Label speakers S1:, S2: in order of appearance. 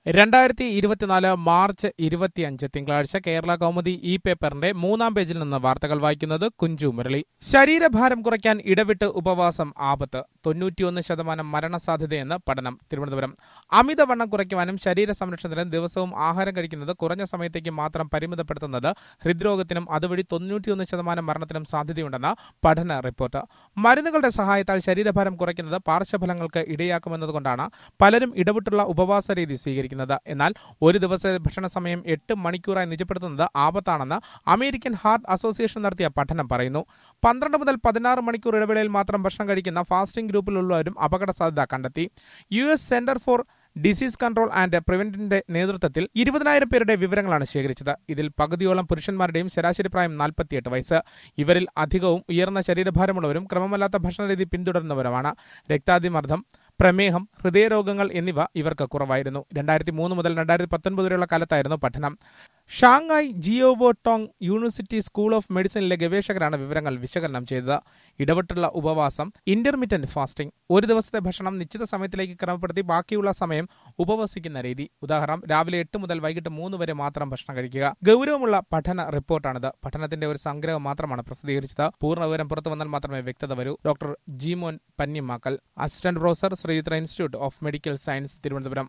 S1: രണ്ടായിരത്തി ഇരുപത്തിനാല് മാർച്ച് ഇരുപത്തിയഞ്ച് തിങ്കളാഴ്ച കേരള കൗമുദി ഇ പേപ്പറിന്റെ മൂന്നാം പേജിൽ നിന്ന് വാർത്തകൾ വായിക്കുന്നത് കുഞ്ചു മുരളി ശരീരഭാരം കുറയ്ക്കാൻ ഇടവിട്ട് ഉപവാസം ആപത്ത് തൊണ്ണൂറ്റിയൊന്ന് ശതമാനം മരണസാധ്യതയെന്ന് പഠനം തിരുവനന്തപുരം അമിതവണ്ണം കുറയ്ക്കുവാനും ശരീര സംരക്ഷണത്തിനും ദിവസവും ആഹാരം കഴിക്കുന്നത് കുറഞ്ഞ സമയത്തേക്ക് മാത്രം പരിമിതപ്പെടുത്തുന്നത് ഹൃദ്രോഗത്തിനും അതുവഴി തൊണ്ണൂറ്റിയൊന്ന് ശതമാനം മരണത്തിനും സാധ്യതയുണ്ടെന്ന് പഠന റിപ്പോർട്ട് മരുന്നുകളുടെ സഹായത്താൽ ശരീരഭാരം കുറയ്ക്കുന്നത് പാർശ്വഫലങ്ങൾക്ക് ഇടയാക്കുമെന്നതുകൊണ്ടാണ് പലരും ഇടവിട്ടുള്ള ഉപവാസ രീതി സ്വീകരിക്കുന്നത് എന്നാൽ ഒരു ദിവസത്തെ ഭക്ഷണ സമയം എട്ട് മണിക്കൂറായി നിജപ്പെടുത്തുന്നത് ആപത്താണെന്ന് അമേരിക്കൻ ഹാർട്ട് അസോസിയേഷൻ നടത്തിയ പഠനം പറയുന്നു പന്ത്രണ്ട് മുതൽ പതിനാറ് മണിക്കൂർ ഇടവേളയിൽ മാത്രം ഭക്ഷണം കഴിക്കുന്ന ഫാസ്റ്റിംഗ് ഗ്രൂപ്പിലുള്ളവരും അപകട സാധ്യത കണ്ടെത്തി U S centre for disease control and പ്രിവെന്റിന്റെ നേതൃത്വത്തിൽ ഇരുപതിനായിരം പേരുടെ വിവരങ്ങളാണ് ശേഖരിച്ചത് ഇതിൽ പകുതിയോളം പുരുഷന്മാരുടെയും ശരാശരി പ്രായം നാൽപ്പത്തിയെട്ട് വയസ്സ് ഇവരിൽ അധികവും ഉയർന്ന ശരീരഭാരമുള്ളവരും ക്രമമല്ലാത്ത ഭക്ഷണരീതി പിന്തുടരുന്നവരുമാണ് രക്താതിമർദ്ദം പ്രമേഹം ഹൃദയരോഗങ്ങൾ എന്നിവ ഇവർക്ക് കുറവായിരുന്നു രണ്ടായിരത്തി മൂന്ന് മുതൽ രണ്ടായിരത്തി പത്തൊൻപത് വരെയുള്ള കാലത്തായിരുന്നു പഠനം Shanghai Jiao Tong university school of മെഡിസിനിലെ ഗവേഷകരാണ് വിവരങ്ങൾ വിശകലനം ചെയ്തത് ഇടവിട്ടുള്ള ഉപവാസം ഇന്റർമീഡിയന്റ് ഫാസ്റ്റിംഗ് ഒരു ദിവസത്തെ ഭക്ഷണം നിശ്ചിത സമയത്തിലേക്ക് ക്രമപ്പെടുത്തി ബാക്കിയുള്ള സമയം ഉപവസിക്കുന്ന രീതി ഉദാഹരണം രാവിലെ എട്ട് മുതൽ വൈകിട്ട് മൂന്ന് വരെ മാത്രം ഭക്ഷണം കഴിക്കുക ഗൗരവമുള്ള പഠന റിപ്പോർട്ടാണിത് പഠനത്തിന്റെ ഒരു സംഗ്രഹം മാത്രമാണ് പ്രസിദ്ധീകരിച്ചത് പൂർണ്ണ വിവരം പുറത്തു വന്നാൽ മാത്രമേ വ്യക്തത വരൂ doctor Jimon Pannimakkal assistant professor Sree Chitra institute of medical science Thiruvananthapuram